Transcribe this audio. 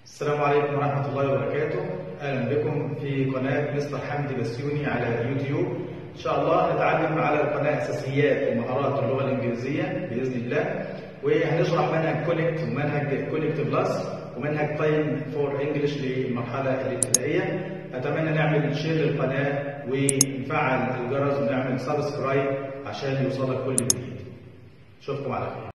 السلام عليكم ورحمة الله وبركاته أهلا بكم في قناة مستر حمدي بسيوني على اليوتيوب إن شاء الله نتعلم على القناة أساسيات ومهارات اللغة الإنجليزية بإذن الله وهنشرح منهج كونكت ومنهج كونكت بلس ومنهج تايم فور انجلش للمرحلة الابتدائية أتمنى نعمل شير للقناة ونفعل الجرس ونعمل سبسكرايب عشان يوصلك كل جديد أشوفكم على خير